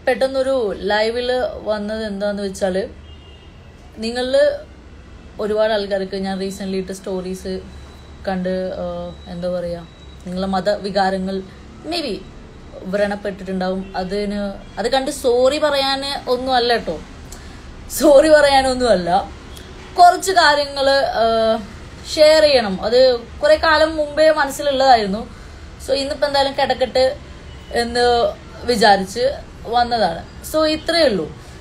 പെട്ടെന്നൊരു ലൈവിൽ വന്നത് എന്താന്ന് വെച്ചാൽ നിങ്ങളിൽ ഒരുപാട് ആൾക്കാർക്ക് ഞാൻ റീസെൻ്റ്ലി ഇട്ട സ്റ്റോറീസ് കണ്ട് ആ, എന്താ പറയുക നിങ്ങളെ മതവികാരങ്ങൾ മേ ബി വ്രണപ്പെട്ടിട്ടുണ്ടാവും അതിന് അത് കണ്ട് സോറി പറയാൻ ഒന്നും അല്ല കേട്ടോ സോറി പറയാനൊന്നുമല്ല കുറച്ച് കാര്യങ്ങൾ ഷെയർ ചെയ്യണം അത് കുറെ കാലം മുമ്പേ മനസ്സിലുള്ളതായിരുന്നു സോ ഇന്നിപ്പോൾ എന്തായാലും കിടക്കട്ട് എന്ന് വിചാരിച്ച് വന്നതാണ് സോ ഇത്രയേ ഉള്ളൂ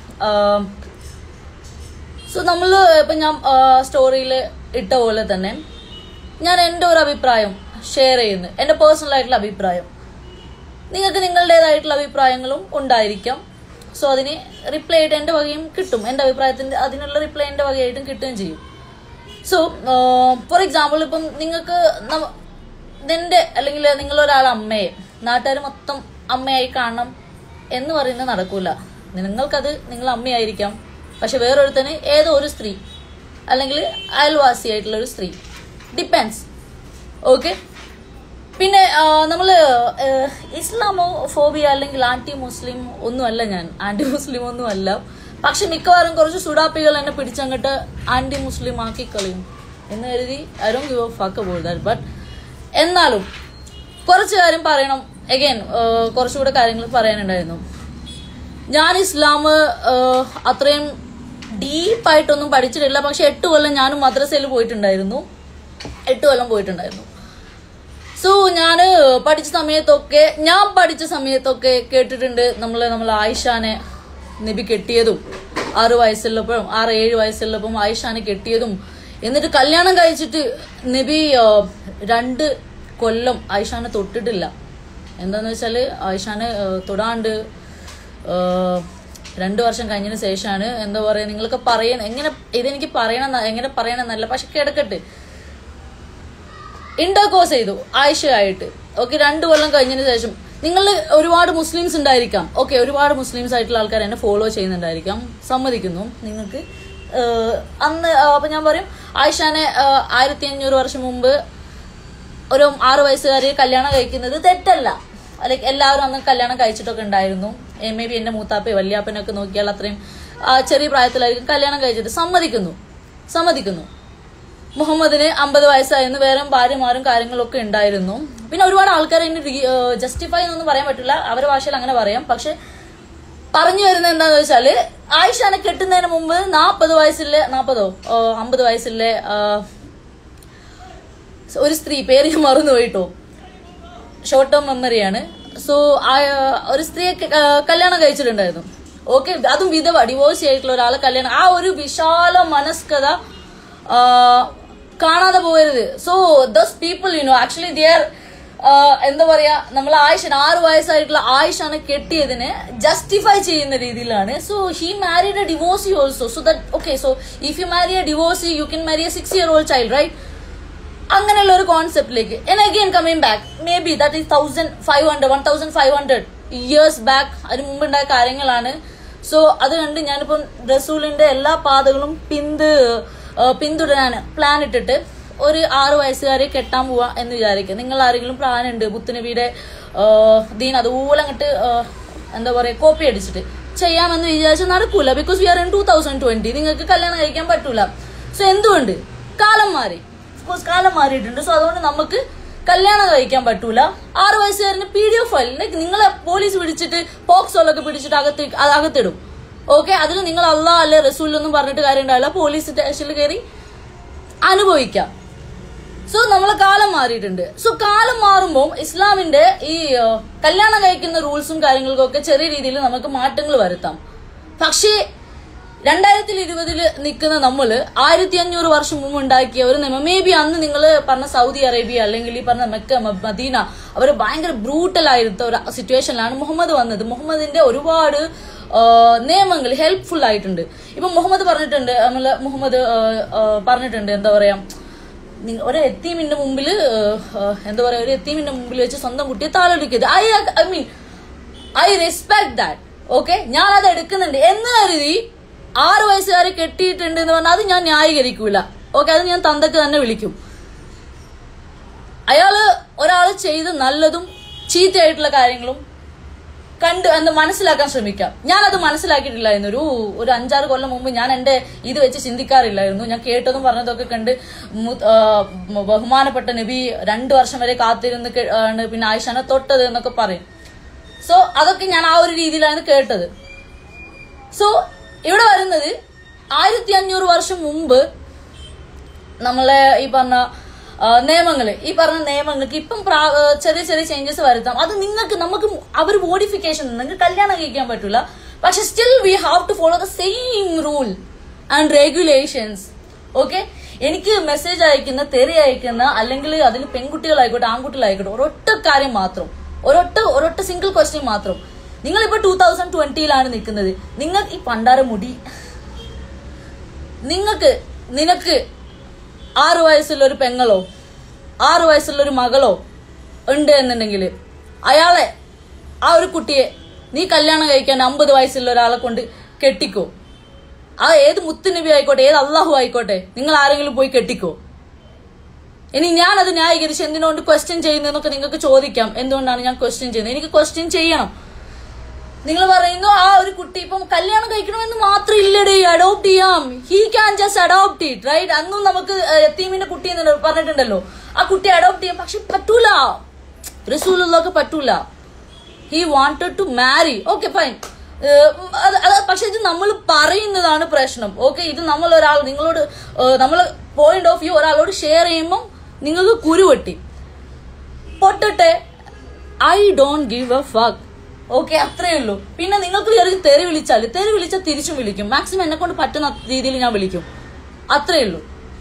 സോ നമ്മൾ ഇപ്പം ഞാൻ സ്റ്റോറിയിൽ ഇട്ട പോലെ തന്നെ ഞാൻ എൻ്റെ ഒരു അഭിപ്രായം ഷെയർ ചെയ്യുന്നു എൻ്റെ പേഴ്സണൽ ആയിട്ടുള്ള അഭിപ്രായം നിങ്ങൾക്ക് നിങ്ങളുടേതായിട്ടുള്ള അഭിപ്രായങ്ങളും ഉണ്ടായിരിക്കാം സോ അതിന് റിപ്ലൈ ആയിട്ട് എൻ്റെ വകയും കിട്ടും എൻ്റെ അഭിപ്രായത്തിൻ്റെ അതിനുള്ള റിപ്ലൈ എൻ്റെ വകയായിട്ടും കിട്ടുകയും ചെയ്യും സോ ഫോർ എക്സാമ്പിൾ ഇപ്പം നിങ്ങൾക്ക് നമ്മ- നിന്റെ അല്ലെങ്കിൽ നിങ്ങൾ ഒരാൾ അമ്മയെ നാട്ടുകാർ മൊത്തം അമ്മയായി കാണണം എന്ന് പറയുന്നത് നടക്കൂല നിങ്ങൾക്കത് നിങ്ങൾ അമ്മയായിരിക്കാം പക്ഷെ വേറൊരുത്തന് ഏതോ ഒരു സ്ത്രീ അല്ലെങ്കിൽ അയൽവാസിയായിട്ടുള്ള ഒരു സ്ത്രീ ഡിപ്പെൻസ് ഓക്കെ പിന്നെ നമ്മൾ ഇസ്ലാമോ ഫോബിയ അല്ലെങ്കിൽ ആന്റി മുസ്ലിം ഒന്നുമല്ല ഞാൻ ആന്റി മുസ്ലിം ഒന്നും അല്ല പക്ഷെ മിക്കവാറും കുറച്ച് സുഡാപ്പികൾ എന്നെ പിടിച്ചങ്ങോട്ട് ആന്റി മുസ്ലിം ആക്കി കളയും എന്ന് കരുതി I don't give a fuck about that but എന്നാലും കുറച്ച് കാര്യം പറയണം എഗൈൻ കുറച്ചുകൂടെ കാര്യങ്ങൾ പറയാനുണ്ടായിരുന്നു ഞാൻ ഇസ്ലാം ഏഹ്, അത്രയും ഡീപ്പായിട്ടൊന്നും പഠിച്ചിട്ടില്ല പക്ഷെ എട്ട് കൊല്ലം ഞാനും മദ്രസയിൽ പോയിട്ടുണ്ടായിരുന്നു എട്ട് കൊല്ലം പോയിട്ടുണ്ടായിരുന്നു സോ ഞാൻ പഠിച്ച സമയത്തൊക്കെ ഞാൻ പഠിച്ച സമയത്തൊക്കെ കേട്ടിട്ടുണ്ട് നമ്മൾ നമ്മൾ ആയിഷാനെ നബി കെട്ടിയതും ആറ് വയസ്സുള്ളപ്പോഴും ആറ് ഏഴ് വയസ്സുള്ളപ്പം ആയിഷാനെ കെട്ടിയതും എന്നിട്ട് കല്യാണം കഴിച്ചിട്ട് നബി ആ, രണ്ട് കൊല്ലം ആയിഷാനെ തൊട്ടിട്ടില്ല എന്താന്ന് വെച്ചാൽ ആയിഷാനെ ആ, തൊടാണ്ട് ആ, രണ്ടു വർഷം കഴിഞ്ഞതിന് ശേഷമാണ് എന്താ പറയുക നിങ്ങൾക്ക് പറയുന്ന എങ്ങനെ ഇതെനിക്ക് പറയണം എങ്ങനെ പറയണമെന്നല്ല പക്ഷെ കിടക്കട്ടെ ഇന്റർകോഴ്സ് ചെയ്തു ആയിഷയായിട്ട് ഓക്കെ രണ്ടു കൊല്ലം കഴിഞ്ഞതിന് ശേഷം നിങ്ങൾ ഒരുപാട് മുസ്ലിംസ് ഉണ്ടായിരിക്കാം ഓക്കെ ഒരുപാട് മുസ്ലിംസ് ആയിട്ടുള്ള ആൾക്കാർ എന്നെ ഫോളോ ചെയ്യുന്നുണ്ടായിരിക്കാം സമ്മതിക്കുന്നു നിങ്ങൾക്ക് ഏഹ്, അന്ന് ആ, അപ്പൊ ഞാൻ പറയും ആയിഷാനെ ആയിരത്തി അഞ്ഞൂറ് വർഷം മുമ്പ് ഒരു ആറ് വയസ്സുകാരി കല്യാണം കഴിക്കുന്നത് തെറ്റല്ല ലൈക്ക് എല്ലാവരും അന്ന് കല്യാണം കഴിച്ചിട്ടൊക്കെ ഉണ്ടായിരുന്നു മേ ബി എന്റെ മൂത്താപ്പ വല്യാപ്പനൊക്കെ നോക്കിയാൽ അത്രയും ആ, ചെറിയ പ്രായത്തിലായിരിക്കും കല്യാണം കഴിച്ചിട്ട് സമ്മതിക്കുന്നു സമ്മതിക്കുന്നു മുഹമ്മദിന് അമ്പത് വയസ്സായിരുന്നു വേറെ ഭാര്യമാരും കാര്യങ്ങളൊക്കെ ഉണ്ടായിരുന്നു പിന്നെ ഒരുപാട് ആൾക്കാർ അതിന് ജസ്റ്റിഫൈ എന്നൊന്നും പറയാൻ പറ്റില്ല അവരുടെ ഭാഷയിൽ അങ്ങനെ പറയാം പക്ഷെ പറഞ്ഞു വരുന്നത് എന്താന്ന് വെച്ചാല് ആയിഷാനെ കെട്ടുന്നതിന് മുമ്പ് നാപ്പത് വയസ്സിലെ നാപ്പതോ അമ്പത് വയസ്സിലെ ആ, ഒരു സ്ത്രീ പേര് ഞാൻ മറന്നു പോയിട്ടോ ഷോർട്ട് ടേം മെമ്മറിയാണ് സോ ഒരു സ്ത്രീയെ ക- ആ, കല്യാണം കഴിച്ചിട്ടുണ്ടായിരുന്നു ഓക്കെ അതും വിധവ ഡിവോഴ്സ് ചെയ്തിട്ടുള്ള ഒരാളെ കല്യാണം ആ ഒരു വിശാല മനസ്കത ആ, കാണാതെ പോകരുത് so these people you know actually there എന്താ പറയാ നമ്മൾ ആയിഷ ആറ് വയസ്സായിട്ടുള്ള ആയിഷാണ് കെട്ടിയതിനെ ജസ്റ്റിഫൈ ചെയ്യുന്ന രീതിയിലാണ് so he married a divorcee also so that okay so if you marry a divorcee you can marry a six year old child right അങ്ങനെയുള്ള ഒരു കോൺസെപ്റ്റിലേക്ക് and again coming back maybe that is thousand five hundred one thousand five hundred years back അതിന് മുമ്പുണ്ടായ കാര്യങ്ങളാണ് so അത് കണ്ട് ഞാനിപ്പം റസൂലിന്റെ എല്ലാ പാതകളും പിന്ത് ആ, പിന്തുടരാൻ പ്ലാൻ ഇട്ടിട്ട് ഒരു ആറ് വയസ്സുകാരെ കെട്ടാൻ പോവാ എന്ന് വിചാരിക്കുക നിങ്ങൾ ആരെങ്കിലും പ്ലാൻ ഉണ്ട് ബുദ്ധനബിയുടെ ആ, ദീൻ അതുപോലെ അങ്ങോട്ട് എന്താ പറയാ കോപ്പി അടിച്ചിട്ട് ചെയ്യാമെന്ന് വിചാരിച്ചാൽ നടക്കൂല because we are in two thousand twenty നിങ്ങൾക്ക് കല്യാണം കഴിക്കാൻ പറ്റൂല സോ എന്തുകൊണ്ട് കാലം മാറി കോഴ്സ് കാലം മാറിയിട്ടുണ്ട് സോ അതുകൊണ്ട് നമുക്ക് കല്യാണം കഴിക്കാൻ പറ്റൂല ആറ് വയസ്സുകാരന് പി ഡി എഫ് ഫയൽ നിങ്ങളെ പോലീസ് പിടിച്ചിട്ട് പോക്സോലൊക്കെ പിടിച്ചിട്ട് അകത്ത് അത് അകത്തിടും ഓക്കെ അതിൽ നിങ്ങൾ അള്ളാ അല്ലെ റസൂലൊന്നും പറഞ്ഞിട്ട് കാര്യം ഉണ്ടാവില്ല പോലീസ് സ്റ്റേഷനിൽ കയറി അനുഭവിക്കാം സോ നമ്മളെ കാലം മാറിയിട്ടുണ്ട് സോ കാലം മാറുമ്പോൾ ഇസ്ലാമിന്റെ ഈ ആ, കല്യാണം കഴിക്കുന്ന റൂൾസും കാര്യങ്ങൾക്കും ഒക്കെ ചെറിയ രീതിയിൽ നമുക്ക് മാറ്റങ്ങൾ വരുത്താം പക്ഷേ രണ്ടായിരത്തി ഇരുപതില് നിൽക്കുന്ന നമ്മള് ആയിരത്തി അഞ്ഞൂറ് വർഷം മുമ്പ് ഉണ്ടാക്കിയ ഒരു നിയമം മേ ബി അന്ന് നിങ്ങൾ പറഞ്ഞ സൗദി അറേബ്യ അല്ലെങ്കിൽ ഈ പറഞ്ഞ മെക്ക മ- മദീന അവർ ഭയങ്കര ബ്രൂട്ടൽ ആയിരുന്ന ഒരു സിറ്റുവേഷനിലാണ് മുഹമ്മദ് വന്നത് മുഹമ്മദിന്റെ ഒരുപാട് ആ, നിയമങ്ങൾ ഹെൽപ്ഫുൾ ആയിട്ടുണ്ട് ഇപ്പൊ മുഹമ്മദ് പറഞ്ഞിട്ടുണ്ട് നമ്മള് മുഹമ്മദ് ആ, ആ, പറഞ്ഞിട്ടുണ്ട് എന്താ പറയാ നി- ഒരു എത്തീമിന്റെ മുമ്പിൽ എന്താ പറയാ ഒരു എത്തീമിന്റെ മുമ്പിൽ വെച്ച് സ്വന്തം കുട്ടിയെ താലോലിക്കരുത് I I mean I respect that okay ഞാൻ അത് എടുക്കുന്നുണ്ട് എന്ന് കരുതി ആറ് വയസ്സുകാരെ കെട്ടിയിട്ടുണ്ട് എന്ന് പറഞ്ഞാൽ അത് ഞാൻ ന്യായീകരിക്കൂല ഓക്കെ അത് ഞാൻ തന്തക്ക് തന്നെ വിളിക്കും അയാള് ഒരാൾ ചെയ്ത് നല്ലതും ചീത്തയായിട്ടുള്ള കാര്യങ്ങളും കണ്ട് എന്ന് മനസ്സിലാക്കാൻ ശ്രമിക്കാം ഞാൻ അത് മനസ്സിലാക്കിയിട്ടില്ലായിരുന്നു ഒരു ഒരു അഞ്ചാറ് കൊല്ലം മുമ്പ് ഞാൻ എന്റെ ഇത് വെച്ച് ചിന്തിക്കാറില്ലായിരുന്നു ഞാൻ കേട്ടതും പറഞ്ഞതൊക്കെ കണ്ട് മു- ആ, ബഹുമാനപ്പെട്ട നബി രണ്ടു വർഷം വരെ കാത്തിരുന്ന് കെ- ആണ് പിന്നെ ആയിഷാനെ തൊട്ടത് എന്നൊക്കെ പറയും സോ അതൊക്കെ ഞാൻ ആ ഒരു രീതിയിലാണ് കേട്ടത് സോ ഇവിടെ വരുന്നത് ആയിരത്തി അഞ്ഞൂറ് വർഷം മുമ്പ് നമ്മളെ ഈ പറഞ്ഞ ആ, നിയമങ്ങള് ഈ പറഞ്ഞ നിയമങ്ങൾക്ക് ഇപ്പം പ്രാ- ആ, ചെറിയ ചെറിയ ചേഞ്ചസ് വരുത്താം അത് നിങ്ങൾക്ക് നമുക്ക് അവർ മോഡിഫിക്കേഷൻ നിങ്ങൾക്ക് കല്യാണം കഴിക്കാൻ പറ്റില്ല പക്ഷെ still we have to follow the same rule and regulations okay എനിക്ക് മെസ്സേജ് അയക്കുന്ന തെറി അയക്കുന്ന അല്ലെങ്കിൽ അതിൽ പെൺകുട്ടികളായിക്കോട്ടെ ആൺകുട്ടികളായിക്കോട്ടെ ഒരൊറ്റ കാര്യം മാത്രം ഒരൊറ്റ ഒരൊറ്റ സിംഗിൾ ക്വസ്റ്റ്യൻ മാത്രം നിങ്ങളിപ്പോ ടൂ തൗസൻഡ് ട്വന്റിയിലാണ് നിൽക്കുന്നത് നിങ്ങൾ ഈ പണ്ടാര മുടി നിങ്ങൾക്ക് നിനക്ക് ആറു വയസ്സുള്ള ഒരു പെങ്ങളോ ആറു വയസ്സുള്ള ഒരു മകളോ ഉണ്ട് എന്നുണ്ടെങ്കിൽ അയാളെ ആ ഒരു കുട്ടിയെ നീ കല്യാണം കഴിക്കാൻ അമ്പത് വയസ്സുള്ള ഒരാളെ കൊണ്ട് കെട്ടിക്കോ ആ ഏത് മുത്തുനബി ആയിക്കോട്ടെ ഏത് അള്ളാഹു ആയിക്കോട്ടെ നിങ്ങൾ ആരെങ്കിലും പോയി കെട്ടിക്കോ ഇനി ഞാൻ അത് ന്യായീകരിച്ച് എന്തിനോണ്ട് ക്വസ്റ്റ്യൻ ചെയ്യുന്നതെന്നൊക്കെ നിങ്ങൾക്ക് ചോദിക്കാം എന്തുകൊണ്ടാണ് ഞാൻ ക്വസ്റ്റ്യൻ ചെയ്യുന്നത് എനിക്ക് ക്വസ്റ്റ്യൻ ചെയ്യണം നിങ്ങൾ പറയുന്നു ആ ഒരു കുട്ടി ഇപ്പം കല്യാണം കഴിക്കണമെന്ന് മാത്രം ഇല്ലടേ അഡോപ്റ്റ് ചെയ്യാം he can just adopt it right അന്നും നമുക്ക് എത്തീമിന്റെ കുട്ടി എന്ന് പറഞ്ഞിട്ടുണ്ടല്ലോ ആ കുട്ടി അഡോപ്റ്റ് ചെയ്യാം പക്ഷെ പറ്റൂല റസൂലുള്ളക്ക് പറ്റൂല he wanted to marry okay fine പക്ഷെ ഇത് നമ്മൾ പറയുന്നതാണ് പ്രശ്നം ഓക്കെ ഇത് നമ്മൾ ഒരാൾ നിങ്ങളോട് നമ്മൾ പോയിന്റ് ഓഫ് വ്യൂ ഒരാളോട് ഷെയർ ചെയ്യുമ്പോൾ നിങ്ങൾക്ക് കുരുവെട്ടി പൊട്ടട്ടെ I don't give a fuck okay അത്രേ ഉള്ളൂ പിന്നെ നിങ്ങൾക്ക് ചെറിയ തെറി വിളിച്ചാൽ തെറി വിളിച്ചാൽ തിരിച്ചും വിളിക്കും മാക്സിമം എന്നെ കൊണ്ട് പറ്റുന്ന രീതിയിൽ ഞാൻ വിളിക്കും അത്രേ ഉള്ളൂ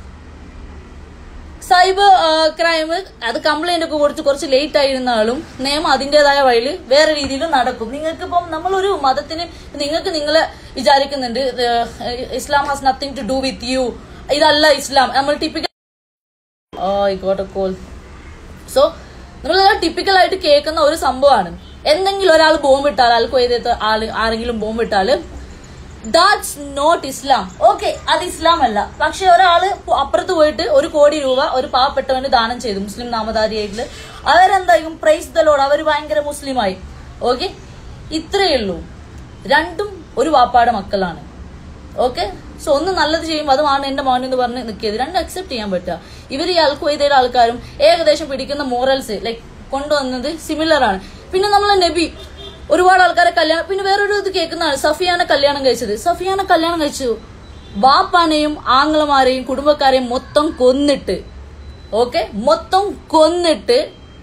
സൈബർ ക്രൈം അത് കംപ്ലൈന്റ് ഒക്കെ കൊടുത്ത് കുറച്ച് ലേറ്റ് ആയിരുന്നാലും നിയമം അതിൻ്റെതായ വഴിയിൽ വേറെ രീതിയിൽ നടക്കും നിങ്ങൾക്ക് ഇപ്പം നമ്മളൊരു മതത്തിന് നിങ്ങൾക്ക് നിങ്ങൾ വിചാരിക്കുന്നുണ്ട് Islam has nothing to do with you ഇതല്ല ഇസ്ലാം നമ്മൾ typical oh I got a call so നമ്മൾ ടിപ്പിക്കൽ ആയിട്ട് കേൾക്കുന്ന ഒരു സംഭവമാണ് എന്തെങ്കിലും ഒരാൾ ബോംബ് ഇട്ടാൽ ആൾക്ക് ഏത് ആള് ആരെങ്കിലും ബോംബ് ഇട്ടാല് ദാറ്റ്സ് നോട്ട് ഇസ്ലാം ഓക്കെ അത് ഇസ്ലാം അല്ല പക്ഷെ ഒരാള് അപ്പുറത്ത് പോയിട്ട് ഒരു കോടി രൂപ ഒരു പാവപ്പെട്ടവന് ദാനം ചെയ്തു മുസ്ലിം നാമധാരിയായിട്ട് അവരെന്തായും പ്രൈസ് ദലോട് അവർ ഭയങ്കര മുസ്ലിമായി ഓക്കെ ഇത്രയേ ഉള്ളൂ രണ്ടും ഒരു വാപ്പാടെ മക്കളാണ് ഓക്കെ സോ ഒന്ന് നല്ലത് ചെയ്യുമ്പോൾ അതുമാണ് എന്റെ മോൻ എന്ന് പറഞ്ഞ് നിൽക്കിയത് രണ്ടും അക്സെപ്റ്റ് ചെയ്യാൻ പറ്റുക ഇവർ ഈ അൽഖ്വയ്ദയുടെ ആൾക്കാരും ഏകദേശം പിടിക്കുന്ന മോറൽസ് ലൈക്ക് കൊണ്ടുവന്നത് സിമിലർ ആണ് പിന്നെ നമ്മൾ നബി ഒരുപാട് ആൾക്കാരെ കല്യാണം പിന്നെ വേറൊരു ഇത് കേൾക്കുന്നതാണ് സഫിയാനെ കല്യാണം കഴിച്ചത് സഫിയാനെ കല്യാണം കഴിച്ചു ബാപ്പാനെയും ആങ്ങളമാരെയും കുടുംബക്കാരെയും മൊത്തം കൊന്നിട്ട് ഓക്കെ മൊത്തം കൊന്നിട്ട്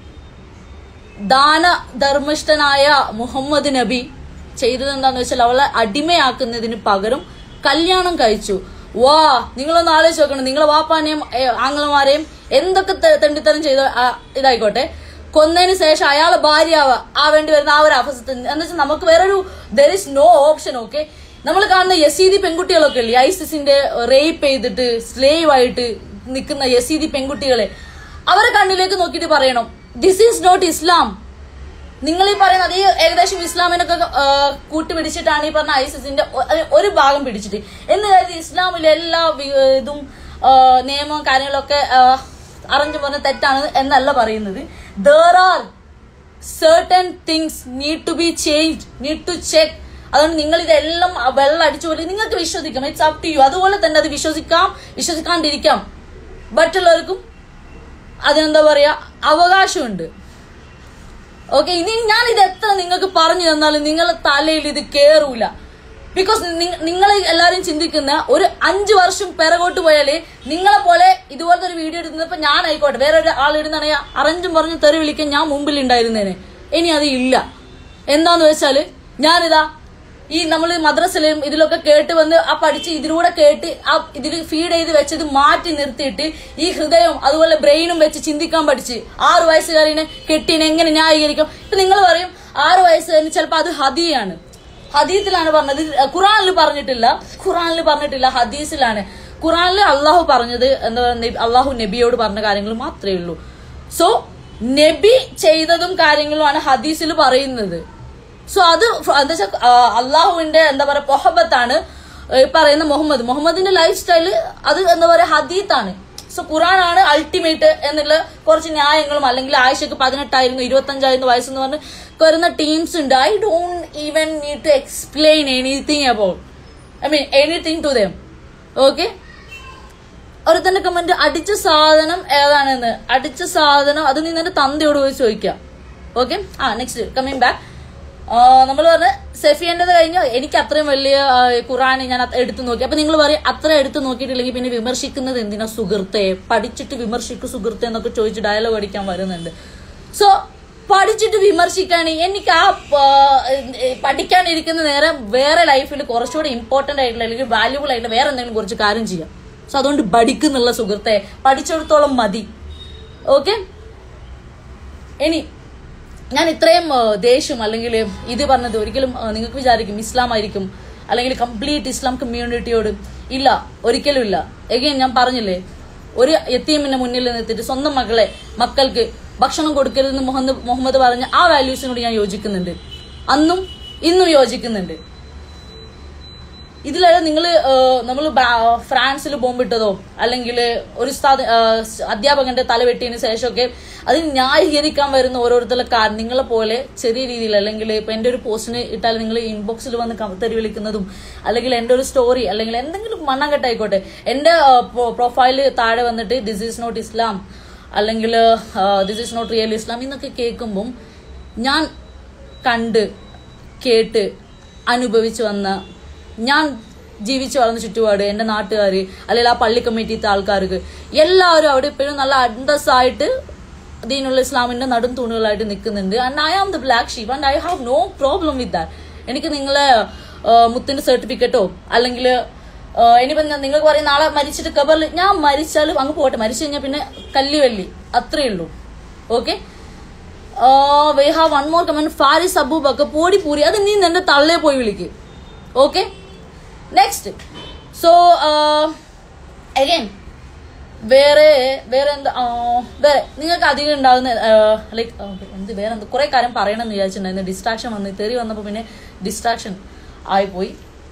ദാന ധർമ്മിഷ്ഠനായ മുഹമ്മദ് നബി ചെയ്തത് എന്താന്ന് വെച്ചാൽ അവളെ അടിമയാക്കുന്നതിന് പകരം കല്യാണം കഴിച്ചു വാ നിങ്ങളൊന്ന് ആലോചിച്ച് നോക്കണം നിങ്ങളെ വാപ്പാനെയും ഏ, ആങ്ങളമാരെയും എന്തൊക്കെ തെ- തെണ്ടിത്തരം ചെയ്ത ആ, ഇതായിക്കോട്ടെ കൊന്നതിന് ശേഷം അയാളെ ഭാര്യ ആവ- ആവേണ്ടി വരുന്ന ആ ഒരു അവസ്ഥ എന്ന് വെച്ചാൽ നമുക്ക് വേറൊരു there is no option okay നമ്മൾ കാണുന്ന യസീദി പെൺകുട്ടികളൊക്കെ ഇല്ലേ ഐസിസിന്റെ റേപ്പ് ചെയ്തിട്ട് സ്ലേവ് ആയിട്ട് നിൽക്കുന്ന യസീദി പെൺകുട്ടികളെ അവരെ കണ്ണിലേക്ക് നോക്കിയിട്ട് പറയണം ദിസ് ഈസ് നോട്ട് ഇസ്ലാം നിങ്ങൾ ഈ പറയുന്ന അതേ ഏകദേശം ഇസ്ലാമിനൊക്കെ ആ, കൂട്ടുപിടിച്ചിട്ടാണ് ഈ പറഞ്ഞ ഐസിസിന്റെ ഒ- അത് ഒരു ഭാഗം പിടിച്ചിട്ട് എന്ന് കരുതി ഇസ്ലാമിലെ എല്ലാ വി- ഇതും ആ, നിയമവും കാര്യങ്ങളൊക്കെ അറിഞ്ഞു പറഞ്ഞ തെറ്റാണ് എന്നല്ല പറയുന്നത് there are certain things need to be change need to check അതുകൊണ്ട് നിങ്ങൾ ഇതെല്ലാം വെള്ളം അടിച്ചു പോലെ നിങ്ങൾക്ക് വിശ്വസിക്കാം ഇറ്റ്സ് അപ് ടു യു അതുപോലെ തന്നെ അത് വിശ്വസിക്കാം വിശ്വസിക്കാണ്ടിരിക്കാം മറ്റുള്ളവർക്കും അതിനെന്താ പറയാ അവകാശമുണ്ട് ഓക്കെ ഇനി ഞാൻ ഇത് എത്ര നിങ്ങൾക്ക് പറഞ്ഞു തന്നാലും നിങ്ങളെ തലയിൽ ഇത് കേറൂല ബിക്കോസ് നിങ്ങൾ എല്ലാവരും ചിന്തിക്കുന്ന ഒരു അഞ്ചു വർഷം പിറകോട്ട് പോയാല് നിങ്ങളെ പോലെ ഇതുപോലത്തെ ഒരു വീഡിയോ എടുക്കുന്നപ്പോ ഞാൻ ആയിക്കോട്ടെ വേറെ ഒരു ആൾ ഇടുന്നാണെങ്കിൽ അറഞ്ചും പറഞ്ഞ് തെറി വിളിക്കാൻ ഞാൻ മുമ്പിൽ ഉണ്ടായിരുന്നേനെ ഇനി അത് ഇല്ല എന്താന്ന് വെച്ചാല് ഞാനിതാ ഈ നമ്മൾ മദ്രസയിലും ഇതിലൊക്കെ കേട്ട് വന്ന് ആ പഠിച്ച് ഇതിലൂടെ കേട്ട് ആ ഇതിൽ ഫീഡ് ചെയ്ത് വെച്ചത് മാറ്റി നിർത്തിയിട്ട് ഈ ഹൃദയം അതുപോലെ ബ്രെയിനും വെച്ച് ചിന്തിക്കാൻ പഠിച്ച് ആറു വയസ്സുകാരിനെ കെട്ടിനെ എങ്ങനെ ന്യായീകരിക്കും ഇപ്പൊ നിങ്ങൾ പറയും ആറു വയസ്സുകാരന് ചിലപ്പോൾ അത് ഹദിയാണ് ഹദീസിലാണ് പറഞ്ഞത് ഖുറാനിൽ പറഞ്ഞിട്ടില്ല ഖുറാനിൽ പറഞ്ഞിട്ടില്ല ഹദീസിലാണ് ഖുറാനിൽ അള്ളാഹു പറഞ്ഞത് എന്താ പറയുക അള്ളാഹു നബിയോട് പറഞ്ഞ കാര്യങ്ങൾ മാത്രമേ ഉള്ളൂ സോ നബി ചെയ്തതും കാര്യങ്ങളുമാണ് ഹദീസിൽ പറയുന്നത് സോ അത് ഫ- എന്താ വെച്ചാൽ അള്ളാഹുവിന്റെ എന്താ പറയാ പൊഹബത്താണ് ഈ പറയുന്ന മുഹമ്മദ് മുഹമ്മദിന്റെ ലൈഫ് സ്റ്റൈല് അത് എന്താ പറയാ ഹദീത്താണ് സോ ഖുറാനാണ് അൾട്ടിമേറ്റ് എന്നുള്ള കുറച്ച് ന്യായങ്ങളും അല്ലെങ്കിൽ ആയിഷക്ക് പതിനെട്ടായിരുന്നു ഇരുപത്തഞ്ചായിരുന്നു വയസ്സെന്ന് പറഞ്ഞ് വരുന്ന ടീംസ് ഉണ്ട് I don't even need to explain anything about I mean anything to them okay ഒരുത്തന്റെ കമന്റ് അടിച്ച സാധനം ഏതാണെന്ന് അടിച്ച സാധനം അത് നീ നിന്റെ തന്തയോട് പോയി ചോദിക്കാം ഓക്കെ ആ നെക്സ്റ്റ് കമ്മിങ് ബാക്ക് നമ്മൾ പറഞ്ഞ സെഫിയൻ്റെത് കഴിഞ്ഞ് എനിക്ക് അത്രയും വലിയ ആ, ഖുറാൻ ഞാൻ അത് എടുത്തു നോക്കി അപ്പൊ നിങ്ങൾ പറയും അത്ര എടുത്തു നോക്കിയിട്ടില്ലെങ്കിൽ പിന്നെ വിമർശിക്കുന്നത് എന്തിനാ സുഹൃത്തെ പഠിച്ചിട്ട് വിമർശിക്കു സുഹൃത്തെ എന്നൊക്കെ ചോദിച്ച് ഡയലോഗ് അടിക്കാൻ വരുന്നുണ്ട് സോ പഠിച്ചിട്ട് വിമർശിക്കാൻ എനിക്ക് ആ ആ, ഏ, പഠിക്കാനിരിക്കുന്ന നേരം വേറെ ലൈഫിൽ കുറച്ചുകൂടി ഇമ്പോർട്ടന്റ് ആയിട്ടുള്ള അല്ലെങ്കിൽ വാല്യൂബിൾ ആയിട്ടുള്ള വേറെ എന്തെങ്കിലും കുറച്ച് കാര്യം ചെയ്യാം സോ അതുകൊണ്ട് പഠിക്കുന്നുള്ള സുഹൃത്തെ പഠിച്ചിടത്തോളം മതി ഓക്കെ ഇനി ഞാൻ ഇത്രയും ആ, ദേഷ്യം അല്ലെങ്കിൽ ഇത് പറഞ്ഞത് ഒരിക്കലും ആ, നിങ്ങൾക്ക് വിചാരിക്കും ഇസ്ലാം ആയിരിക്കും അല്ലെങ്കിൽ കംപ്ലീറ്റ് ഇസ്ലാം കമ്മ്യൂണിറ്റിയോട് ഇല്ല ഒരിക്കലും ഇല്ല എഗെയിൻ ഞാൻ പറഞ്ഞില്ലേ ഒരു എത്തീമിന്റെ മുന്നിൽ നിർത്തിയിട്ട് സ്വന്തം മകളെ മക്കൾക്ക് ഭക്ഷണം കൊടുക്കരുതെന്ന് മുഹമ്മദ് മുഹമ്മദ് പറഞ്ഞ ആ വാല്യൂസിനോട് ഞാൻ യോജിക്കുന്നുണ്ട് അന്നും ഇന്നും യോജിക്കുന്നുണ്ട് ഇതിലല്ല നിങ്ങൾ നമ്മൾ ഫ്രാൻസിൽ ബോംബിട്ടതോ അല്ലെങ്കിൽ ഒരു ഉസ്താദ് ആ, സ് അധ്യാപകന്റെ തല വെട്ടിയതിന് ശേഷമൊക്കെ അത് ന്യായീകരിക്കാൻ വരുന്ന ഓരോരുത്തരുടെ കാര്യം നിങ്ങളെ പോലെ ചെറിയ രീതിയിൽ അല്ലെങ്കിൽ ഇപ്പൊ എന്റെ ഒരു പോസ്റ്റിന് ഇട്ടാൽ നിങ്ങൾ ഇൻബോക്സിൽ വന്ന് കമത്തരി വിളിക്കുന്നതും അല്ലെങ്കിൽ എന്റെ ഒരു സ്റ്റോറി അല്ലെങ്കിൽ എന്തെങ്കിലും മണ്ണാങ്കട്ടായിക്കോട്ടെ എന്റെ പ്രൊഫൈല് താഴെ വന്നിട്ട് ദിസ് ഈസ് നോട്ട് ഇസ്ലാം അല്ലെങ്കിൽ this is not real Islam എന്നൊക്കെ കേൾക്കുമ്പം ഞാൻ കണ്ട് കേട്ട് അനുഭവിച്ചു വന്ന ഞാൻ ജീവിച്ചു വളർന്ന ചുറ്റുപാട് എൻ്റെ നാട്ടുകാർ അല്ലെങ്കിൽ ആ പള്ളി കമ്മിറ്റിത്തെ ആൾക്കാർക്ക് എല്ലാവരും അവിടെ ഇപ്പോഴും നല്ല അന്തസ്സായിട്ട് ദീനുള്ള ഇസ്ലാമിന്റെ നടും തൂണുകളായിട്ട് നിൽക്കുന്നുണ്ട് and I am the black sheep and I have no problem with that എനിക്ക് നിങ്ങളെ ആ, മുത്തിന്റെ സർട്ടിഫിക്കറ്റോ അല്ലെങ്കിൽ ഇനിയിപ്പോ ഞാൻ- നിങ്ങൾക്ക് പറയും നാളെ മരിച്ചിട്ട് കബറിൽ ഞാൻ മരിച്ചാലും അങ്ങ് പോട്ടെ മരിച്ചു കഴിഞ്ഞാൽ പിന്നെ കല്ലുവല്ലി അത്രയേ ഉള്ളൂ okay we have one more comment Faris Abubakar പോടി പൂരി അത് നീ നിന്റെ തള്ളയെ പോയി വിളിക്ക് ഓക്കെ നെക്സ്റ്റ് സോ അഗൈൻ വേറെ വേറെ എന്താ ആ, വേറെ നിങ്ങൾക്ക് അധികം ഉണ്ടാകുന്ന ലൈക്ക് എന്ത് വേറെ എന്ത് കുറെ കാര്യം പറയണം എന്ന് വിചാരിച്ചിട്ടുണ്ടായിരുന്നു ഡിസ്ട്രാക്ഷൻ വന്ന് തെറി വന്നപ്പോൾ പിന്നെ ഡിസ്ട്രാക്ഷൻ ആയിപ്പോയി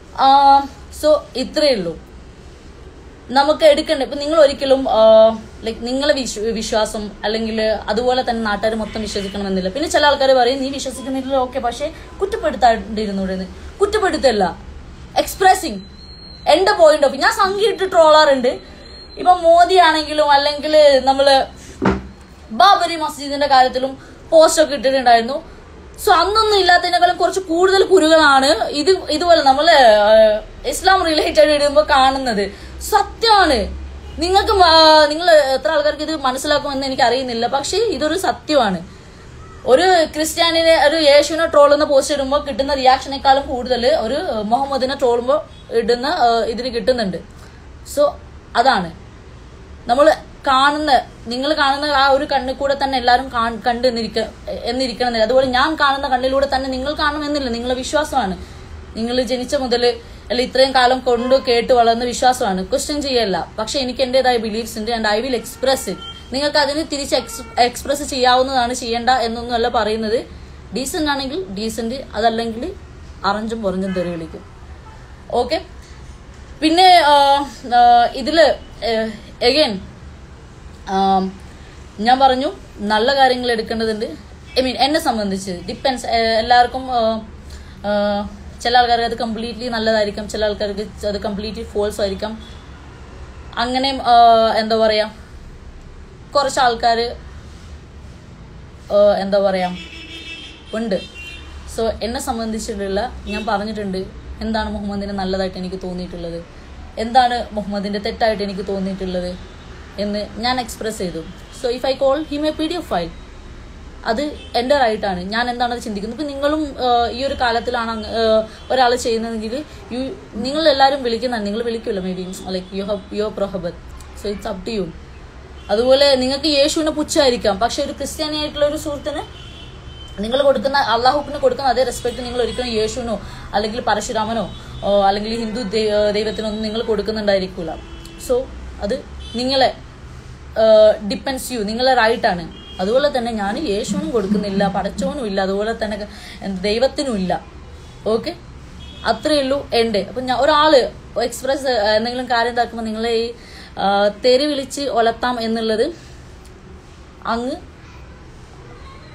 സോ ഇത്രയേ ഉള്ളൂ നമുക്ക് എടുക്കണ്ട ഇപ്പൊ നിങ്ങൾ ഒരിക്കലും ലൈക്ക് നിങ്ങളെ വിശ്വ- വിശ്വാസം അല്ലെങ്കിൽ അതുപോലെ തന്നെ നാട്ടുകാർ മൊത്തം വിശ്വസിക്കണമെന്നില്ല പിന്നെ ചില ആൾക്കാർ പറയും നീ വിശ്വസിക്കുന്നില്ല ഓക്കെ പക്ഷെ കുറ്റപ്പെടുത്താണ്ടിരുന്നൂടെ എന്ന്. കുറ്റപ്പെടുത്തല്ല എക്സ്പ്രസിങ് എന്റെ പോയിന്റ് ഓഫ് ഞാൻ സംഗീട്ട് ട്രോളാറുണ്ട് ഇപ്പൊ മോദി ആണെങ്കിലും അല്ലെങ്കിൽ നമ്മള് ബാബരി മസ്ജിദിന്റെ കാര്യത്തിലും പോസ്റ്റ് ഒക്കെ ഇട്ടിട്ടുണ്ടായിരുന്നു സോ അന്നൊന്നും ഇല്ലാത്തതിനേക്കാളും കുറച്ച് കൂടുതൽ കുരുകളാണ് ഇത് ഇതുപോലെ നമ്മള് ആഹ്, ഇസ്ലാം റിലേറ്റഡ് ഇടുമ്പോൾ കാണുന്നത് സത്യമാണ് നിങ്ങൾക്ക് നിങ്ങൾ എത്ര ആൾക്കാർക്ക് ഇത് മനസ്സിലാക്കുമെന്ന് എനിക്ക് അറിയുന്നില്ല പക്ഷേ ഇതൊരു സത്യമാണ് ഒരു ക്രിസ്ത്യാനിനെ ഒരു യേശുവിനെ ട്രോളുന്ന പോസ്റ്റ് ഇടുമ്പോൾ കിട്ടുന്ന റിയാക്ഷനേക്കാളും കൂടുതൽ ഒരു മുഹമ്മദിനെ ട്രോളുമ്പോൾ ഇടുന്ന ആഹ്, ഇതിന് കിട്ടുന്നുണ്ട് സോ അതാണ് നമ്മൾ കാണുന്ന നിങ്ങൾ കാണുന്ന ആ ഒരു കണ്ണിൽ കൂടെ തന്നെ എല്ലാവരും കാൺ- കണ്ട് എന്നിരിക്ക എന്നിരിക്കണമെന്നില്ല അതുപോലെ ഞാൻ കാണുന്ന കണ്ണിലൂടെ തന്നെ നിങ്ങൾ കാണണമെന്നില്ല നിങ്ങളെ വിശ്വാസമാണ് നിങ്ങൾ ജനിച്ച മുതൽ അല്ല ഇത്രയും കാലം കൊണ്ട് കേട്ട് വളർന്ന വിശ്വാസമാണ് ക്വസ്റ്റ്യൻ ചെയ്യല്ല പക്ഷെ എനിക്ക് എന്റേതായ ബിലീഫ്സ് ഉണ്ട് and I will express it നിങ്ങൾക്ക് അതിന് തിരിച്ച് എക്സ്പ്രസ് ചെയ്യാവുന്നതാണ് ചെയ്യേണ്ട എന്നൊന്നുമല്ല പറയുന്നത് ഡീസന്റ് ആണെങ്കിൽ ഡീസന്റ് അതല്ലെങ്കിൽ അറഞ്ചും പൊറഞ്ചും തെറി വിളിക്കും ഓക്കെ പിന്നെ ആ, ആ, ഇതില് എഗൈൻ ഞാൻ പറഞ്ഞു നല്ല കാര്യങ്ങൾ എടുക്കേണ്ടതുണ്ട് ഐ മീൻ എന്നെ സംബന്ധിച്ച് ഡിപ്പെൻസ് എല്ലാവർക്കും ആ, ആ, ചില ആൾക്കാർക്ക് അത് കംപ്ലീറ്റ്ലി നല്ലതായിരിക്കാം ചില ആൾക്കാർക്ക് അത് കംപ്ലീറ്റ്ലി ഫോൾസ് ആയിരിക്കാം അങ്ങനെയും ആ, എന്താ പറയാ കുറച്ച് ആൾക്കാർ എന്താ പറയാ ഉണ്ട് സോ എന്നെ സംബന്ധിച്ചിട്ടുള്ള ഞാൻ പറഞ്ഞിട്ടുണ്ട് എന്താണ് മുഹമ്മദിന് നല്ലതായിട്ട് എനിക്ക് തോന്നിയിട്ടുള്ളത് എന്താണ് മുഹമ്മദിന്റെ തെറ്റായിട്ട് എനിക്ക് തോന്നിയിട്ടുള്ളത് എന്ന് ഞാൻ എക്സ്പ്രസ് ചെയ്തു so if I call him a P D F file അത് എൻ്റെ റൈറ്റാണ് ഞാൻ എന്താണ് അത് ചിന്തിക്കുന്നത് ഇപ്പം നിങ്ങളും ആഹ്, ഈ ഒരു കാലത്തിലാണ് ഒരാൾ ചെയ്യുന്നതെങ്കിൽ യു നിങ്ങൾ എല്ലാവരും വിളിക്കുന്നതാണ് നിങ്ങൾ വിളിക്കുമല്ലോ maybe like you have your prophet so it's up to you അതുപോലെ നിങ്ങൾക്ക് യേശുവിനെ പുച്ഛമായിരിക്കാം പക്ഷെ ഒരു ക്രിസ്ത്യാനി ആയിട്ടുള്ള ഒരു സുഹൃത്തിന് നിങ്ങൾ കൊടുക്കുന്ന അള്ളാഹുക്കിന് കൊടുക്കുന്ന അതേ റെസ്പെക്ട് നിങ്ങൾ ഒരിക്കലും യേശുവിനോ അല്ലെങ്കിൽ പരശുരാമനോ ഓ, അല്ലെങ്കിൽ ഹിന്ദു ദൈ- ദൈവത്തിനൊന്നും നിങ്ങൾ കൊടുക്കുന്നുണ്ടായിരിക്കില്ല സോ അത് നിങ്ങളെ ഡിപ്പെൻസ് യു നിങ്ങളെ റൈറ്റാണ് അതുപോലെ തന്നെ ഞാൻ യേശുവിനും കൊടുക്കുന്നില്ല പടച്ചവനും ഇല്ല അതുപോലെ തന്നെ എന്ത് ദൈവത്തിനും ഇല്ല ഓക്കെ അത്രയേ ഉള്ളൂ എൻ്റെ അപ്പം ഞാൻ ഒരാള് എക്സ്പ്രസ് എന്തെങ്കിലും കാര്യം ഇതാക്കുമ്പോൾ നിങ്ങളെ ഈ ആ, തെറി വിളിച്ച് ഒലത്താം എന്നുള്ളത് അങ്ങ്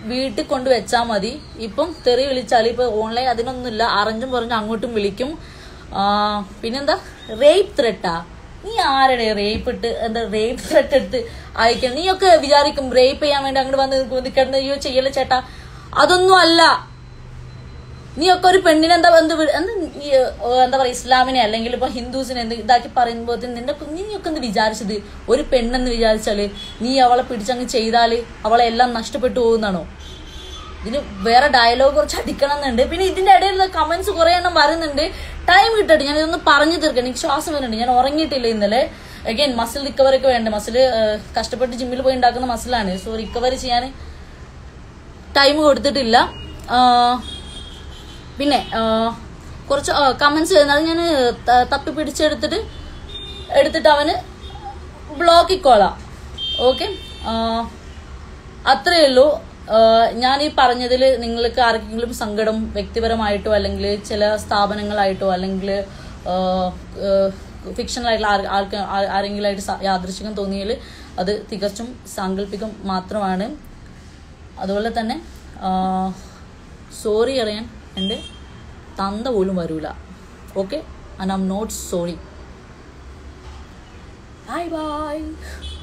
വീട്ടിൽ കൊണ്ട് വെച്ചാൽ മതി ഇപ്പം തെറി വിളിച്ചാൽ ഇപ്പൊ ഓൺലൈൻ അതിനൊന്നുമില്ല അറിഞ്ഞും പറഞ്ഞും അങ്ങോട്ടും വിളിക്കും ആ, പിന്നെന്താ റേപ്പ് ത്രെട്ടാ നീ ആരുടെ റേപ്പ് ഇട്ട് എന്താ റേപ്പ് ത്രെട്ട് എടുത്ത് അയക്കണം നീയൊക്കെ വിചാരിക്കും റേപ്പ് ചെയ്യാൻ വേണ്ടി അങ്ങോട്ട് വന്ന് നിൽക്കുന്ന അയ്യോ ചെയ്യല ചേട്ടാ അതൊന്നും അല്ല നീ ഒക്കെ ഒരു പെണ്ണിനെ എന്താ എന്ത് വി- എന്ത് നീ, ഏ, എന്താ പറയാ ഇസ്ലാമിനെ അല്ലെങ്കിൽ ഇപ്പൊ ഹിന്ദുസിനെ എന്ത് ഇതാക്കി പറയുമ്പോൾ നിന്റെ കു- നീയൊക്കെ എന്ത് വിചാരിച്ചത് ഒരു പെണ്ണെന്ന് വിചാരിച്ചാല് നീ അവളെ പിടിച്ചങ്ങ് ചെയ്താല് അവളെ എല്ലാം നഷ്ടപ്പെട്ടു പോകുന്നാണോ ഇതിന് വേറെ ഡയലോഗ് കുറച്ച് അടിക്കണം എന്നുണ്ട് പിന്നെ ഇതിന്റെ ഇടയിലുള്ള കമന്റ്സ് കുറെ എണ്ണം വരുന്നുണ്ട് ടൈം കിട്ടട്ടെ ഞാൻ ഇതൊന്ന് പറഞ്ഞു തീർക്കാം എനിക്ക് ശ്വാസം വരുന്നുണ്ട് ഞാൻ ഉറങ്ങിയിട്ടില്ല ഇന്നലെ അഗൈൻ മസിൽ റിക്കവറി ഒക്കെ വേണ്ട മസിൽ കഷ്ടപ്പെട്ട് ജിമ്മിൽ പോയി ഉണ്ടാക്കുന്ന മസിലാണ് സോ റിക്കവറി ചെയ്യാൻ ടൈം കൊടുത്തിട്ടില്ല ആ, പിന്നെ ആ, കുറച്ച് കമന്റ്സ് വരുന്നത് ഞാൻ തപ്പി പിടിച്ചെടുത്തിട്ട് എടുത്തിട്ട് അവന് ബ്ലോക്കിക്കോളാം ഓക്കെ അത്രയേ ഉള്ളൂ ആ, ഞാൻ ഈ പറഞ്ഞതിൽ നിങ്ങൾക്ക് ആർക്കെങ്കിലും സങ്കടം വ്യക്തിപരമായിട്ടോ അല്ലെങ്കിൽ ചില സ്ഥാപനങ്ങളായിട്ടോ അല്ലെങ്കിൽ ഫിക്ഷണലായിട്ടുള്ള ആർ- ആർക്ക് ആ- ആരെങ്കിലും ആയിട്ട് സ- യാദൃശ്ചികം തോന്നിയാൽ അത് തികച്ചും സാങ്കല്പികം മാത്രമാണ് അതുപോലെ തന്നെ സോറി അറിയാൻ എൻ്റെ തന്ത പോലും വരൂല okay and I am not sorry bye by